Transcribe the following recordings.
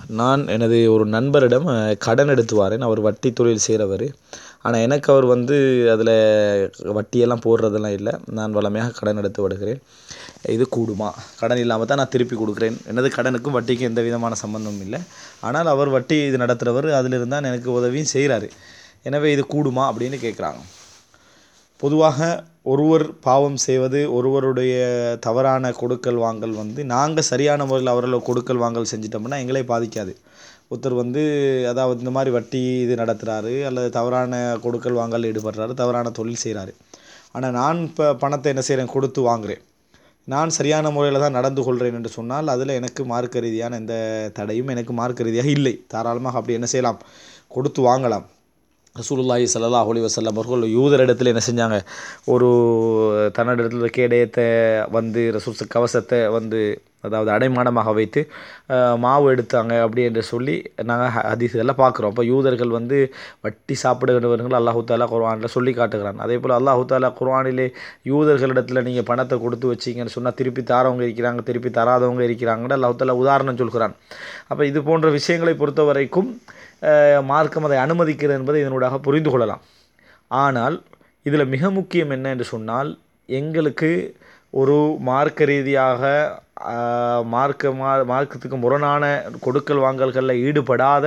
நான் எனது ஒரு நண்பரிடம் கடன் எடுத்து வாரேன் அவர் வட்டி தொழில் செய்கிறவரு ஆனால் எனக்கு அவர் வந்து அதில் வட்டியெல்லாம் போடுறதெல்லாம் இல்லை நான் வழமையாக கடன் எடுத்து வருகிறேன் இது கூடுமா கடன் இல்லாமல் தான் நான் திருப்பி கொடுக்குறேன் எனது கடனுக்கும் வட்டிக்கும் எந்த விதமான சம்மந்தமும் இல்லை ஆனால் அவர் வட்டி இது நடத்துகிறவரு அதிலிருந்து தான் எனக்கு உதவியும் செய்கிறாரு எனவே இது கூடுமா அப்படின்னு கேட்குறாங்க பொதுவாக ஒருவர் பாவம் செய்வது ஒருவருடைய தவறான கொடுக்கல் வாங்கல் வந்து நாங்கள் சரியான முறையில் அவர்களை கொடுக்கல் வாங்கல் செஞ்சிட்டோம்னா எங்களை பாதிக்காது ஒருத்தர் வந்து அதாவது இந்த மாதிரி வட்டி இது நடத்துகிறாரு அல்லது தவறான கொடுக்கல் வாங்கல் ஈடுபடுறாரு தவறான தொழில் செய்கிறாரு ஆனால் நான் இப்போ பணத்தை என்ன செய்கிறேன் கொடுத்து வாங்குகிறேன் நான் சரியான முறையில் தான் நடந்து கொள்கிறேன் என்று சொன்னால் அதில் எனக்கு மார்க்க ரீதியான எந்த தடையும் எனக்கு மார்க்க ரீதியாக இல்லை தாராளமாக அப்படி என்ன செய்யலாம் கொடுத்து வாங்கலாம் ரசூலுல்லாஹி ஸல்லல்லாஹு அலைஹி வஸல்லம் அவர்கள் யூதரிடத்தில் என்ன செஞ்சாங்க ஒரு தன்னிடத்தில் கேடயத்தை வந்து ரசூல் கவசத்தை வந்து அதாவது அடைமானமாக வைத்து மாவு எடுத்தாங்க அப்படி என்று சொல்லி நாங்கள் ஹதீஸ்களில் பார்க்குறோம் அப்போ யூதர்கள் வந்து வட்டி சாப்பிடுகிறவர்கள் அல்லாஹு தாலா குர்ஆனில் சொல்லி காட்டுகிறான் அதே போல் அல்லாஹு தாலா குர்ஆனிலே யூதர்களிடத்தில் நீங்கள் பணத்தை கொடுத்து வச்சிங்கன்னு சொன்னால் திருப்பி தாரவங்க இருக்கிறாங்க திருப்பி தராதவங்க இருக்கிறாங்கன்னு அல்லாஹு தாலா உதாரணம் சொல்கிறான் அப்போ இது போன்ற விஷயங்களை பொறுத்த வரைக்கும் மார்க்கம் அதை அனுமதிக்கிறது என்பதை இதனூடாக புரிந்து கொள்ளலாம் ஆனால் இதில் மிக முக்கியம் என்ன என்று சொன்னால் எங்களுக்கு ஒரு மார்க்க ரீதியாக மார்க்க மா மார்க்கத்துக்கு முரணான கொடுக்கல் வாங்கல்களில் ஈடுபடாத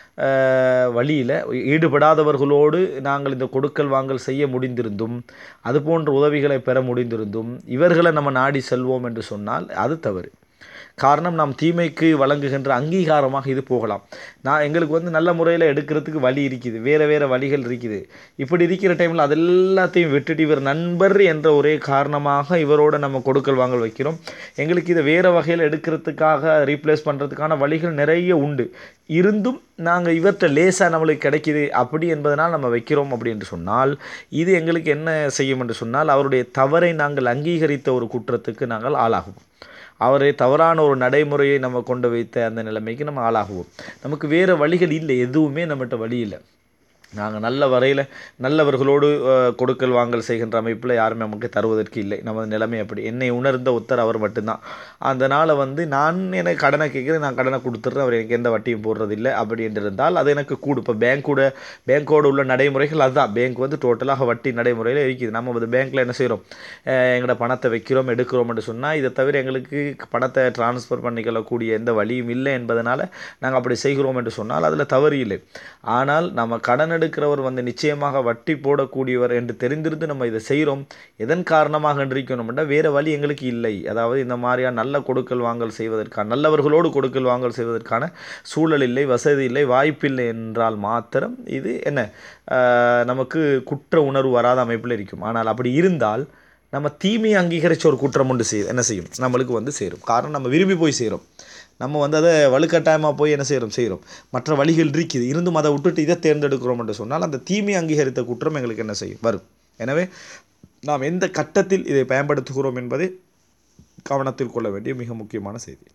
வழியில் ஈடுபடாதவர்களோடு நாங்கள் இந்த கொடுக்கல் வாங்கல் செய்ய முடிந்திருந்தும் அது போன்ற உதவிகளை பெற முடிந்திருந்தும் இவர்களை நம்ம நாடி செல்வோம் என்று சொன்னால் அது தவறு காரணம் நாம் தீமைக்கு வழங்குகின்ற அங்கீகாரமாக இது போகலாம் நான் எங்களுக்கு வந்து நல்ல முறையில் எடுக்கிறதுக்கு வழி இருக்குது வேறு வேறு வழிகள் இருக்குது இப்படி இருக்கிற டைமில் அது எல்லாத்தையும் விட்டுட்டு இவர் நண்பர் என்ற ஒரே காரணமாக இவரோட நம்ம கொடுக்கல் வாங்கல் வைக்கிறோம் எங்களுக்கு இதை வேறு வகையில் எடுக்கிறதுக்காக ரீப்ளேஸ் பண்ணுறதுக்கான வழிகள் நிறைய உண்டு இருந்தும் நாங்கள் இவர்கிட்ட லேசாக நம்மளுக்கு கிடைக்கிது அப்படி என்பதனால் நம்ம வைக்கிறோம் அப்படி என்று சொன்னால் இது எங்களுக்கு என்ன செய்யும் என்று சொன்னால் அவருடைய தவறை நாங்கள் அங்கீகரித்த ஒரு குற்றத்துக்கு நாங்கள் ஆளாகும் அவரை தவறான ஒரு நடைமுறையை நம்ம கொண்டு வைத்த அந்த நிலைமைக்கு நம்ம ஆளாகுவோம் நமக்கு வேறு வழிகள் இல்லை எதுவுமே நம்மகிட்ட வழி இல்லை நாங்கள் நல்ல வரையில் நல்லவர்களோடு கொடுக்கல் வாங்கல் செய்கின்ற அமைப்பில் யாருமே நமக்கு தருவதற்கு இல்லை நமது நிலைமை அப்படி என்னை உணர்ந்த ஒருத்தர் அவர் மட்டும்தான் அதனால் வந்து நான் எனக்கு கடனை கேட்குறேன் நான் கடனை கொடுத்துட்றேன் அவர் எனக்கு எந்த வட்டியும் போடுறதில்லை அப்படி என்று இருந்தால் அது எனக்கு கூடும் இப்போ பேங்க்கோட பேங்க்கோடு உள்ள நடைமுறைகள் அதுதான் பேங்க் வந்து டோட்டலாக வட்டி நடைமுறையில் இருக்குது நம்ம வந்து பேங்க்கில் என்ன செய்கிறோம் எங்களோட பணத்தை வைக்கிறோம் எடுக்கிறோம் என்று சொன்னால் இதை தவிர எங்களுக்கு பணத்தை டிரான்ஸ்ஃபர் பண்ணிக்கொள்ளக்கூடிய எந்த வழியும் இல்லை என்பதனால் நாங்கள் அப்படி செய்கிறோம் என்று சொன்னால் அதில் தவறு இல்லை ஆனால் நம்ம கடன் எடுக்கிறவர் வந்து நிச்சயமாக வட்டி போடக்கூடியவர் என்று தெரிந்திருந்து நம்ம இதை செய்கிறோம் எதன் காரணமாக இருக்கணும்னா வேறு வழி எங்களுக்கு இல்லை அதாவது இந்த மாதிரியான நல்ல கொடுக்கல் வாங்கல் செய்வதற்கான நல்லவர்களோடு கொடுக்கல் வாங்கல் செய்வதற்கான சூழல் இல்லை வசதி இல்லை வாய்ப்பில்லை என்றால் மாத்திரம் இது என்ன நமக்கு குற்ற உணர்வு வராத அமைப்பில் இருக்கும் ஆனால் அப்படி இருந்தால் நம்ம தீமையை அங்கீகரித்த ஒரு குற்றம் உண்டு செய் என்ன செய்யும் நம்மளுக்கு வந்து சேரும் காரணம் நம்ம விரும்பி போய் சேரும் நம்ம வந்து அதை வலுக்கட்டாயமாக போய் என்ன செய்கிறோம் செய்கிறோம் மற்ற வழிகள் இருக்குது இருந்தும் அதை விட்டுட்டு இதை தேர்ந்தெடுக்கிறோம் என்று சொன்னால் அந்த தீமை அங்கீகரித்த குற்றம் எங்களுக்கு என்ன செய்யும் வரும் எனவே நாம் எந்த கட்டத்தில் இதை பயன்படுத்துகிறோம் என்பதை கவனத்தில் கொள்ள வேண்டிய மிக முக்கியமான செய்தி